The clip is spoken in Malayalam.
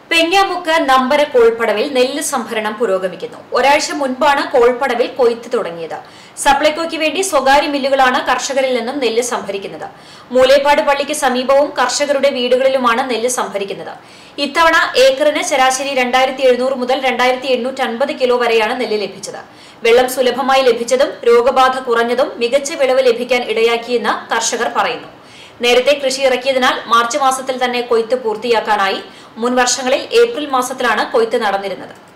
പെങ്ങാമുക്ക് നമ്പര കോൾപ്പടവിൽ നെല്ല് സംഭരണം പുരോഗമിക്കുന്നു ഒരാഴ്ച മുൻപാണ് കോൾപ്പടവിൽ കൊയ്ത്ത് തുടങ്ങിയത് സപ്ലൈകോയ്ക്ക് വേണ്ടി സ്വകാര്യ മില്ലുകളാണ് കർഷകരിൽ നിന്നും നെല്ല് സംഭരിക്കുന്നത് മൂലേപ്പാട് പള്ളിക്ക് സമീപവും കർഷകരുടെ വീടുകളിലുമാണ് നെല്ല് സംഭരിക്കുന്നത് ഇത്തവണ ഏക്കറിന് ശരാശരി രണ്ടായിരത്തി എഴുന്നൂറ് മുതൽ രണ്ടായിരത്തി എണ്ണൂറ്റി അൻപത് കിലോ വരെയാണ് നെല്ല് ലഭിച്ചത് വെള്ളം സുലഭമായി ലഭിച്ചതും രോഗബാധ കുറഞ്ഞതും മികച്ച വിളവ് ലഭിക്കാൻ ഇടയാക്കിയെന്ന് കർഷകർ പറയുന്നു നേരത്തെ കൃഷി ഇറക്കിയതിനാൽ മാർച്ച് മാസത്തിൽ തന്നെ കൊയ്ത്ത് പൂർത്തിയാക്കാനായി മുൻ വർഷങ്ങളിൽ ഏപ്രിൽ മാസത്തിലാണ് കൊയ്ത്ത് നടന്നിരുന്നത്